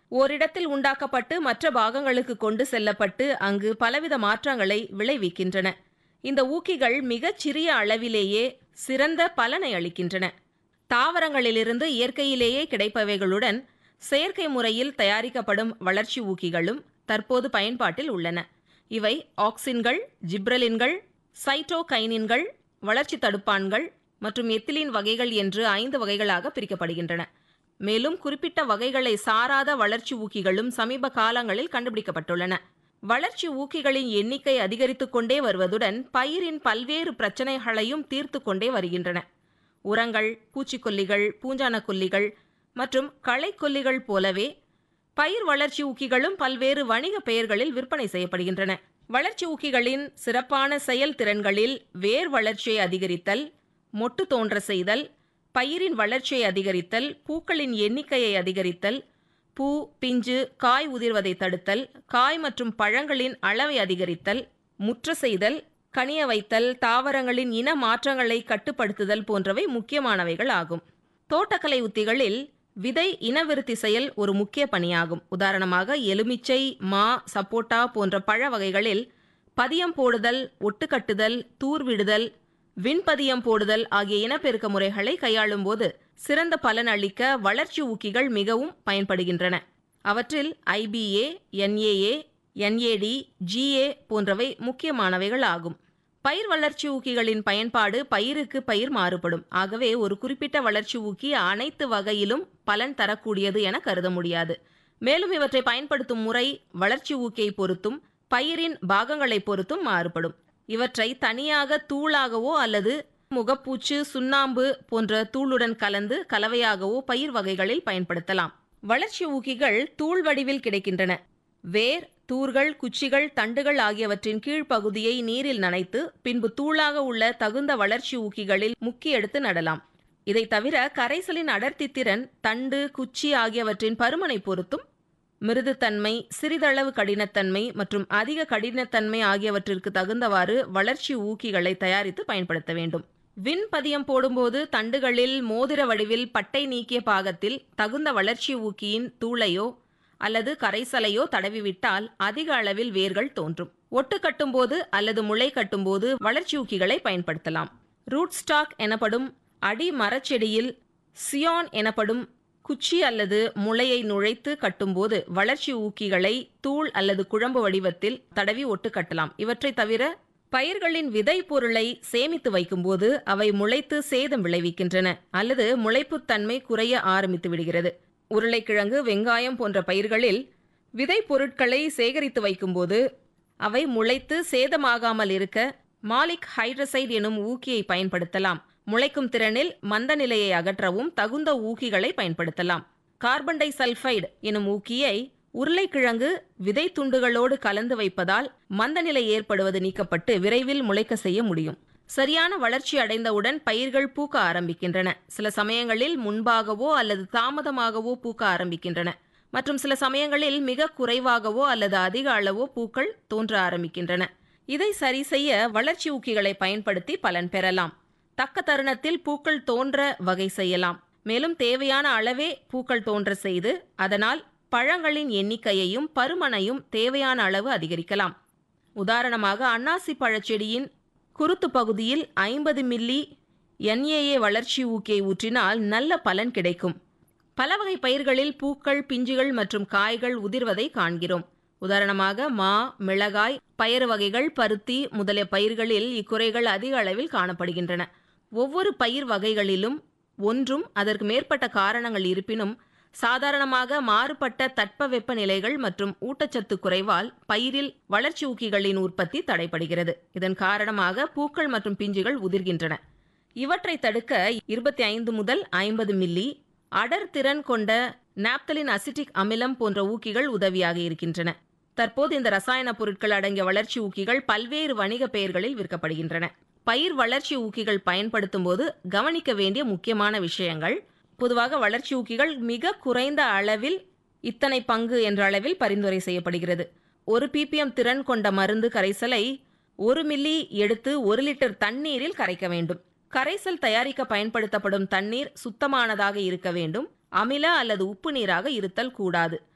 ஓரிடத்தில் உண்டாக்கப்பட்டு மற்ற பாகங்களுக்கு கொண்டு செல்லப்பட்டு அங்கு பலவித மாற்றங்களை விளைவிக்கின்றன இந்த ஊக்கிகள் மிகச் சிறிய அளவிலேயே சிறந்த பலனை அளிக்கின்றன தாவரங்களிலிருந்து இயற்கையிலேயே கிடைப்பவைகளுடன் செயற்கை முறையில் தயாரிக்கப்படும் வளர்ச்சி ஊக்கிகளும் தற்போது பயன்பாட்டில் உள்ளன இவை ஆக்சின்கள் ஜிப்ரலின்கள் சைட்டோகைனின்கள் வளர்ச்சி தடுப்பான்கள் மற்றும் எத்திலின் வகைகள் என்று ஐந்து வகைகளாக பிரிக்கப்படுகின்றன மேலும் குறிப்பிட்ட வகைகளை சாராத வளர்ச்சி ஊக்கிகளும் சமீப காலங்களில் கண்டுபிடிக்கப்பட்டுள்ளன வளர்ச்சி ஊக்கிகளின் எண்ணிக்கை அதிகரித்துக் கொண்டே வருவதுடன் பயிரின் பல்வேறு பிரச்சனைகளையும் தீர்த்து கொண்டே வருகின்றன உரங்கள் பூச்சிக்கொல்லிகள் பூஞ்சான கொல்லிகள் மற்றும் களைக்கொல்லிகள் போலவே பயிர் வளர்ச்சி ஊக்கிகளும் பல்வேறு வணிக பெயர்களில் விற்பனை செய்யப்படுகின்றன வளர்ச்சி ஊக்கிகளின் சிறப்பான செயல்திறன்களில் வேர் வளர்ச்சியை அதிகரித்தல் மொட்டு தோன்ற செய்தல் பயிரின் வளர்ச்சியை அதிகரித்தல் பூக்களின் எண்ணிக்கையை அதிகரித்தல் பூ பிஞ்சு காய் உதிர்வதை தடுத்தல் காய் மற்றும் பழங்களின் அளவை அதிகரித்தல் முற்ற செய்தல் கனிய வைத்தல் தாவரங்களின் இன மாற்றங்களை கட்டுப்படுத்துதல் போன்றவை முக்கியமானவைகள் ஆகும் தோட்டக்கலை உத்திகளில் விதை இனவிருத்தி செயல் ஒரு முக்கிய பணியாகும் உதாரணமாக எலுமிச்சை மா சப்போட்டா போன்ற பழ வகைகளில் பதியம் போடுதல் ஒட்டுக்கட்டுதல் தூர்விடுதல் விண்பதியம் போடுதல் ஆகிய இனப்பெருக்க முறைகளை கையாளும் போது சிறந்த பலன் அளிக்க வளர்ச்சி ஊக்கிகள் மிகவும் பயன்படுகின்றன அவற்றில் ஐபிஏ என்ஏஏ என்ஏடி ஜிஏ போன்றவை முக்கியமானவைகள் ஆகும் பயிர் வளர்ச்சி ஊக்கிகளின் பயன்பாடு பயிருக்கு பயிர் மாறுபடும் ஆகவே ஒரு குறிப்பிட்ட வளர்ச்சி ஊக்கி அனைத்து வகையிலும் பலன் தரக்கூடியது என கருத முடியாது மேலும் இவற்றை பயன்படுத்தும் முறை வளர்ச்சி ஊக்கியை பொறுத்தும் பயிரின் பாகங்களை பொறுத்தும் மாறுபடும் இவற்றை தனியாக தூளாகவோ அல்லது முகப்பூச்சு சுண்ணாம்பு போன்ற தூளுடன் கலந்து கலவையாகவோ பயிர் வகைகளில் பயன்படுத்தலாம் வளர்ச்சி ஊக்கிகள் தூள் வடிவில் கிடைக்கின்றன வேர் தூர்கள் குச்சிகள் தண்டுகள் ஆகியவற்றின் கீழ்ப்பகுதியை நீரில் நனைத்து பின்பு தூளாக உள்ள தகுந்த வளர்ச்சி ஊக்கிகளில் முக்கி எடுத்து நடலாம் இதை தவிர கரைசலின் அடர்த்தி திறன் தண்டு குச்சி ஆகியவற்றின் பருமனை பொறுத்தும் மிருதுத்தன்மை சிறிதளவு கடினத்தன்மை மற்றும் அதிக கடினத்தன்மை ஆகியவற்றிற்கு தகுந்தவாறு வளர்ச்சி ஊக்கிகளை தயாரித்து பயன்படுத்த வேண்டும் விண் பதியம் போடும்போது தண்டுகளில் மோதிர வடிவில் பட்டை நீக்கிய பாகத்தில் தகுந்த வளர்ச்சி ஊக்கியின் தூளையோ அல்லது கரைசலையோ தடவிவிட்டால் அதிக அளவில் வேர்கள் தோன்றும் ஒட்டு கட்டும்போது அல்லது முளை கட்டும்போது வளர்ச்சி ஊக்கிகளை பயன்படுத்தலாம் ரூட் ஸ்டாக் எனப்படும் அடி மரச்செடியில் சியான் எனப்படும் குச்சி அல்லது முளையை நுழைத்து கட்டும்போது வளர்ச்சி ஊக்கிகளை தூள் அல்லது குழம்பு வடிவத்தில் தடவி ஒட்டு கட்டலாம் இவற்றை தவிர பயிர்களின் விதை பொருளை சேமித்து வைக்கும்போது அவை முளைத்து சேதம் விளைவிக்கின்றன அல்லது முளைப்புத்தன்மை குறைய ஆரம்பித்து விடுகிறது உருளைக்கிழங்கு வெங்காயம் போன்ற பயிர்களில் விதை பொருட்களை சேகரித்து வைக்கும்போது அவை முளைத்து சேதமாகாமல் இருக்க மாலிக் ஹைட்ரசைட் எனும் ஊக்கியை பயன்படுத்தலாம் முளைக்கும் திறனில் மந்த நிலையை அகற்றவும் தகுந்த ஊக்கிகளை பயன்படுத்தலாம் கார்பன் டை சல்ஃபைடு எனும் ஊக்கியை உருளைக்கிழங்கு விதை துண்டுகளோடு கலந்து வைப்பதால் மந்தநிலை ஏற்படுவது நீக்கப்பட்டு விரைவில் முளைக்க செய்ய முடியும் சரியான வளர்ச்சி அடைந்தவுடன் பயிர்கள் பூக்க ஆரம்பிக்கின்றன சில சமயங்களில் முன்பாகவோ அல்லது தாமதமாகவோ பூக்க ஆரம்பிக்கின்றன மற்றும் சில சமயங்களில் மிக குறைவாகவோ அல்லது அதிக அளவோ பூக்கள் தோன்ற ஆரம்பிக்கின்றன இதை சரி செய்ய வளர்ச்சி ஊக்கிகளை பயன்படுத்தி பலன் பெறலாம் தக்க தருணத்தில் பூக்கள் தோன்ற வகை செய்யலாம் மேலும் தேவையான அளவே பூக்கள் தோன்ற செய்து அதனால் பழங்களின் எண்ணிக்கையையும் பருமனையும் தேவையான அளவு அதிகரிக்கலாம் உதாரணமாக அன்னாசி பழச்செடியின் குருத்து பகுதியில் ஐம்பது மில்லி என்ஏஏ வளர்ச்சி ஊக்கியை ஊற்றினால் நல்ல பலன் கிடைக்கும் பல வகை பயிர்களில் பூக்கள் பிஞ்சுகள் மற்றும் காய்கள் உதிர்வதை காண்கிறோம் உதாரணமாக மா மிளகாய் பயறு வகைகள் பருத்தி முதலிய பயிர்களில் இக்குறைகள் அதிக அளவில் காணப்படுகின்றன ஒவ்வொரு பயிர் வகைகளிலும் ஒன்றும் அதற்கு மேற்பட்ட காரணங்கள் இருப்பினும் சாதாரணமாக மாறுபட்ட தட்பவெப்ப நிலைகள் மற்றும் ஊட்டச்சத்து குறைவால் பயிரில் வளர்ச்சி ஊக்கிகளின் உற்பத்தி தடைபடுகிறது இதன் காரணமாக பூக்கள் மற்றும் பிஞ்சுகள் உதிர்கின்றன இவற்றை தடுக்க இருபத்தி ஐந்து முதல் ஐம்பது மில்லி அடர் திறன் கொண்ட நாப்தலின் அசிட்டிக் அமிலம் போன்ற ஊக்கிகள் உதவியாக இருக்கின்றன தற்போது இந்த ரசாயன பொருட்கள் அடங்கிய வளர்ச்சி ஊக்கிகள் பல்வேறு வணிக பெயர்களில் விற்கப்படுகின்றன பயிர் வளர்ச்சி ஊக்கிகள் பயன்படுத்தும் போது கவனிக்க வேண்டிய முக்கியமான விஷயங்கள் பொதுவாக வளர்ச்சி ஊக்கிகள் மிக குறைந்த அளவில் இத்தனை பங்கு என்ற அளவில் பரிந்துரை செய்யப்படுகிறது ஒரு பிபிஎம் திறன் கொண்ட மருந்து கரைசலை ஒரு மில்லி எடுத்து ஒரு லிட்டர் தண்ணீரில் கரைக்க வேண்டும் கரைசல் தயாரிக்க பயன்படுத்தப்படும் தண்ணீர் சுத்தமானதாக இருக்க வேண்டும் அமில அல்லது உப்பு நீராக இருத்தல் கூடாது